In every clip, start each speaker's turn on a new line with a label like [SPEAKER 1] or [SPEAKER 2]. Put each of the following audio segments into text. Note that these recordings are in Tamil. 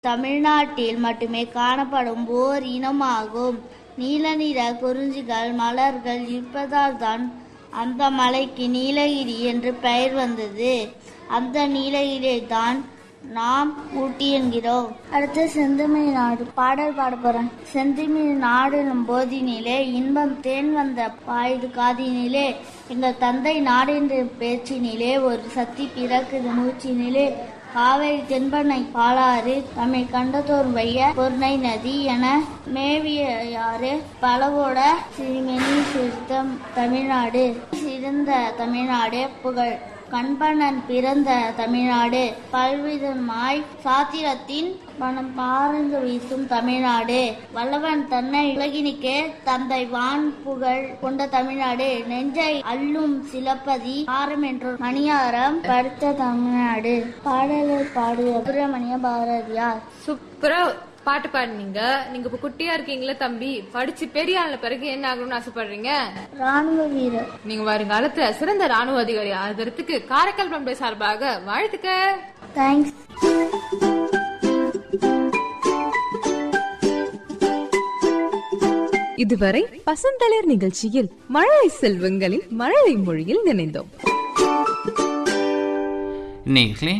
[SPEAKER 1] தமிழ்நாட்டில் மட்டுமே காணப்படும் ஓர் இனமாகும் நீல நிற குறிஞ்சிகள் மலர்கள் இருப்பதால் தான் அந்த மலைக்கு நீலகிரி என்று பெயர் வந்தது அந்த நீலகிரியை தான் நாம் ஊட்டி என்கிறோம் அடுத்து செந்தமிழ் நாடு பாடல் பாட போறேன் செந்தமிழ் நாடு போதினிலே இன்பம் தேன் வந்த பாயுது காதினிலே எங்கள் தந்தை நாடென்ற பேச்சினிலே ஒரு சக்தி பிறக்குது மூச்சினிலே காவேரி தென்பண்ணை பாலாறு தம்மை கண்டதோர் வைய பொருணை நதி என மேவியாறு பலவோட சிறுமெனி சிறுத்தம் தமிழ்நாடு சிறந்த தமிழ்நாடு புகழ் கண்பண்ணன் பிறந்த தமிழ்நாடு பல்விதமாய் சாத்திரத்தின் மனம் பாரந்து வீசும் தமிழ்நாடு வல்லவன் தன்னை உலகினிக்கே தந்தை வான் புகழ் கொண்ட தமிழ்நாடு நெஞ்சை அள்ளும் சிலப்பதி ஆரம் என்ற மணியாரம் படுத்த தமிழ்நாடு பாடலை பாடிய சுப்பிரமணிய பாரதியார்
[SPEAKER 2] சூப்பரா பாட்டு பாடுனீங்க நீங்க இப்ப குட்டியா இருக்கீங்களா தம்பி படிச்சு பெரிய ஆன பிறகு என்ன ஆகணும்னு ஆசைப்படுறீங்க
[SPEAKER 1] ராணுவ வீரர்
[SPEAKER 2] நீங்க வருங்காலத்துல சிறந்த ராணுவ அதிகாரி ஆகிறதுக்கு காரைக்கால் பண்பை சார்பாக வாழ்த்துக்க
[SPEAKER 1] தேங்க்ஸ்
[SPEAKER 3] இதுவரை பசந்தளிர் நிகழ்ச்சியில் மழலை செல்வங்களின் மழலை மொழியில் நினைந்தோம்
[SPEAKER 4] நேர்களே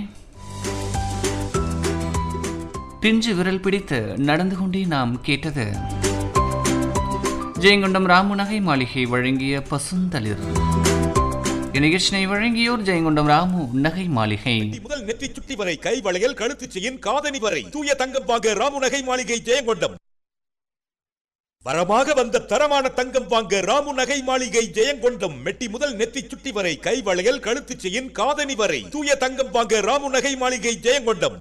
[SPEAKER 4] பிஞ்சு விரல் பிடித்து நடந்து கொண்டே நாம் கேட்டது ஜெயங்கொண்டம் ராமு நகை மாளிகை வழங்கிய பசுந்தளிர் இந்நிகழ்ச்சியை வழங்கியோர் ஜெயங்கொண்டம் ராமு நகை மாளிகை
[SPEAKER 5] முதல் நெற்றி சுட்டி வரை கை வளையல் கழுத்து செயின் காதணி வரை தூய தங்கம் வாங்க ராமு நகை மாளிகை ஜெயங்கொண்டம் வரமாக வந்த தரமான தங்கம் வாங்க ராமு நகை மாளிகை ஜெயங்கொண்டம் மெட்டி முதல் நெற்றி சுட்டி வரை கை வளையல் கழுத்து செயின் காதணி வரை தூய தங்கம் வாங்க ராமு நகை மாளிகை ஜெயங்கொண்டம்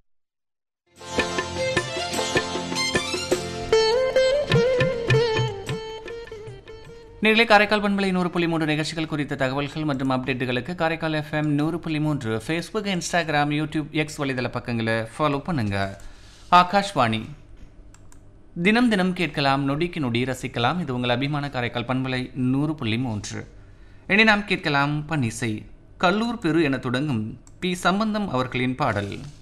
[SPEAKER 4] நேர்களே காரைக்கால் பண்பலை நூறு புள்ளி மூன்று நிகழ்ச்சிகள் குறித்த தகவல்கள் மற்றும் அப்டேட்டுகளுக்கு காரைக்கால் எஃப்எம் நூறு புள்ளி மூன்று ஃபேஸ்புக் இன்ஸ்டாகிராம் யூடியூப் எக்ஸ் வலைதள பக்கங்களை ஃபாலோ பண்ணுங்க ஆகாஷ்வாணி தினம் தினம் கேட்கலாம் நொடிக்கு நொடி ரசிக்கலாம் இது உங்கள் அபிமான காரைக்கால் பண்பலை நூறு புள்ளி மூன்று இனி நாம் கேட்கலாம் பன்னிசை கல்லூர் பெரு என தொடங்கும் பி சம்பந்தம் அவர்களின் பாடல்